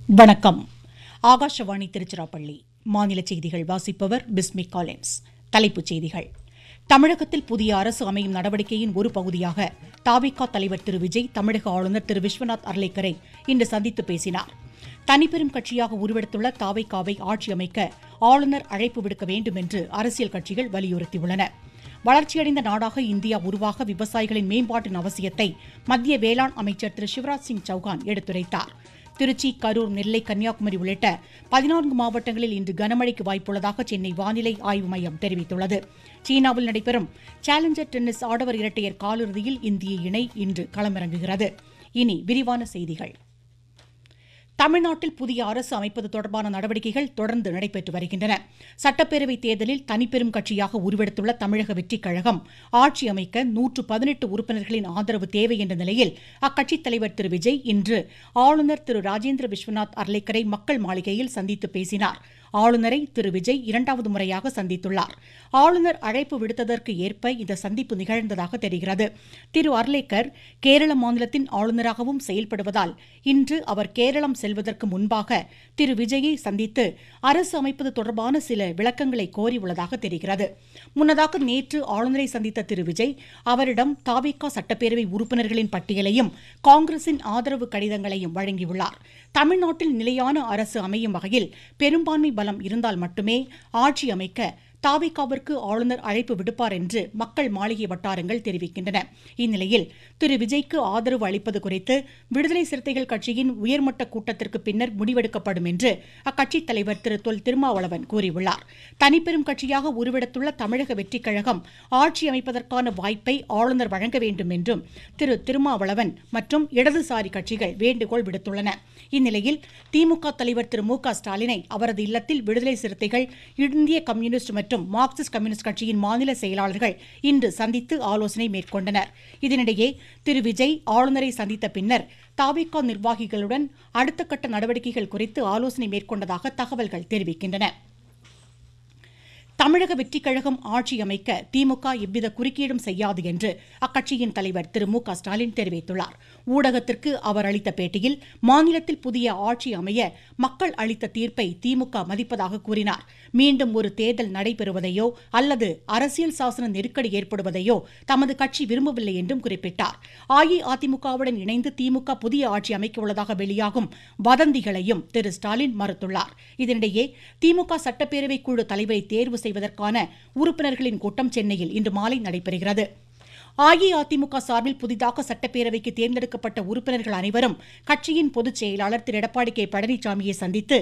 வணக்கம் ஆகாஷவாணி திருச்சிராப்பள்ளி மாநில செய்திகள் வாசிப்பவர் பிஸ்மி காலின்ஸ் தலைப்புச் செய்திகள் தமிழகத்தில் புதிய அரசு அமையும் நடவடிக்கையின் ஒரு பகுதியாக தாவிகா தலைவர் திரு விஜய் தமிழக ஆளுநர் திரு விஸ்வநாத் அர்லேக்கரை இன்று சந்தித்து பேசினார் தனிப்பெரும் கட்சியாக உருவெடுத்துள்ள தாவைக்காவை ஆட்சி அமைக்க ஆளுநர் அழைப்பு விடுக்க வேண்டும் என்று அரசியல் கட்சிகள் வலியுறுத்தியுள்ளன வளர்ச்சியடைந்த நாடாக இந்தியா உருவாக விவசாயிகளின் மேம்பாட்டின் அவசியத்தை மத்திய வேளாண் அமைச்சர் திரு சிவராஜ் சிங் சௌகான் எடுத்துரைத்தார் திருச்சி கரூர் நெல்லை கன்னியாகுமரி உள்ளிட்ட பதினான்கு மாவட்டங்களில் இன்று கனமழைக்கு வாய்ப்புள்ளதாக சென்னை வானிலை ஆய்வு மையம் தெரிவித்துள்ளது சீனாவில் நடைபெறும் சேலஞ்சர் டென்னிஸ் ஆடவர் இரட்டையர் காலிறுதியில் இந்திய இணை இன்று களமிறங்குகிறது இனி விரிவான செய்திகள் தமிழ்நாட்டில் புதிய அரசு அமைப்பது தொடர்பான நடவடிக்கைகள் தொடர்ந்து நடைபெற்று வருகின்றன சட்டப்பேரவைத் தேர்தலில் தனிப்பெரும் கட்சியாக உருவெடுத்துள்ள தமிழக வெற்றிக் கழகம் ஆட்சி அமைக்க நூற்று பதினெட்டு உறுப்பினர்களின் ஆதரவு தேவை என்ற நிலையில் அக்கட்சித் தலைவர் திரு விஜய் இன்று ஆளுநர் திரு ராஜேந்திர விஸ்வநாத் அர்லேக்கரை மக்கள் மாளிகையில் சந்தித்து பேசினார் ஆளுநரை திரு விஜய் இரண்டாவது முறையாக சந்தித்துள்ளார் ஆளுநர் அழைப்பு விடுத்ததற்கு ஏற்ப இந்த சந்திப்பு நிகழ்ந்ததாக தெரிகிறது திரு அர்லேக்கர் கேரள மாநிலத்தின் ஆளுநராகவும் செயல்படுவதால் இன்று அவர் கேரளம் செல்வதற்கு முன்பாக திரு விஜயை சந்தித்து அரசு அமைப்பது தொடர்பான சில விளக்கங்களை கோரியுள்ளதாக தெரிகிறது முன்னதாக நேற்று ஆளுநரை சந்தித்த திரு விஜய் அவரிடம் தாவேகா சட்டப்பேரவை உறுப்பினர்களின் பட்டியலையும் காங்கிரசின் ஆதரவு கடிதங்களையும் வழங்கியுள்ளார் தமிழ்நாட்டில் நிலையான அரசு அமையும் வகையில் பெரும்பான்மை பலம் இருந்தால் மட்டுமே ஆட்சி அமைக்க தாவேகாவிற்கு ஆளுநர் அழைப்பு விடுப்பார் என்று மக்கள் மாளிகை வட்டாரங்கள் தெரிவிக்கின்றன இந்நிலையில் திரு விஜய்க்கு ஆதரவு அளிப்பது குறித்து விடுதலை சிறுத்தைகள் கட்சியின் உயர்மட்ட கூட்டத்திற்கு பின்னர் முடிவெடுக்கப்படும் என்று அக்கட்சித் தலைவர் திரு தொல் திருமாவளவன் கூறியுள்ளார் தனிப்பெரும் கட்சியாக உருவெடுத்துள்ள தமிழக வெற்றிக் கழகம் ஆட்சி அமைப்பதற்கான வாய்ப்பை ஆளுநர் வழங்க வேண்டும் என்றும் திரு திருமாவளவன் மற்றும் இடதுசாரி கட்சிகள் வேண்டுகோள் விடுத்துள்ளன இந்நிலையில் திமுக தலைவர் திரு மு க ஸ்டாலினை அவரது இல்லத்தில் விடுதலை சிறுத்தைகள் இந்திய கம்யூனிஸ்ட் மற்றும் மார்க்சிஸ்ட் கம்யூனிஸ்ட் கட்சியின் மாநில செயலாளர்கள் இன்று சந்தித்து ஆலோசனை மேற்கொண்டனர் இதனிடையே திரு விஜய் ஆளுநரை சந்தித்த பின்னர் தாவிகா நிர்வாகிகளுடன் அடுத்த கட்ட நடவடிக்கைகள் குறித்து ஆலோசனை மேற்கொண்டதாக தகவல்கள் தெரிவிக்கின்றன தமிழக வெற்றிக் கழகம் ஆட்சி அமைக்க திமுக எவ்வித குறுக்கீடும் செய்யாது என்று அக்கட்சியின் தலைவர் திரு மு க ஸ்டாலின் தெரிவித்துள்ளார் ஊடகத்திற்கு அவர் அளித்த பேட்டியில் மாநிலத்தில் புதிய ஆட்சி அமைய மக்கள் அளித்த தீர்ப்பை திமுக மதிப்பதாக கூறினார் மீண்டும் ஒரு தேர்தல் நடைபெறுவதையோ அல்லது அரசியல் சாசன நெருக்கடி ஏற்படுவதையோ தமது கட்சி விரும்பவில்லை என்றும் குறிப்பிட்டார் அஇஅதிமுகவுடன் இணைந்து திமுக புதிய ஆட்சி அமைக்க உள்ளதாக வெளியாகும் வதந்திகளையும் திரு ஸ்டாலின் மறுத்துள்ளார் இதனிடையே திமுக சட்டப்பேரவை குழு தலைவரை தேர்வு செய்வதற்கான உறுப்பினர்களின் கூட்டம் சென்னையில் இன்று மாலை நடைபெறுகிறது அஇஅதிமுக சார்பில் புதிதாக சட்டப்பேரவைக்கு தேர்ந்தெடுக்கப்பட்ட உறுப்பினர்கள் அனைவரும் கட்சியின் பொதுச் செயலாளர் திரு எடப்பாடி கே பழனிசாமியை சந்தித்து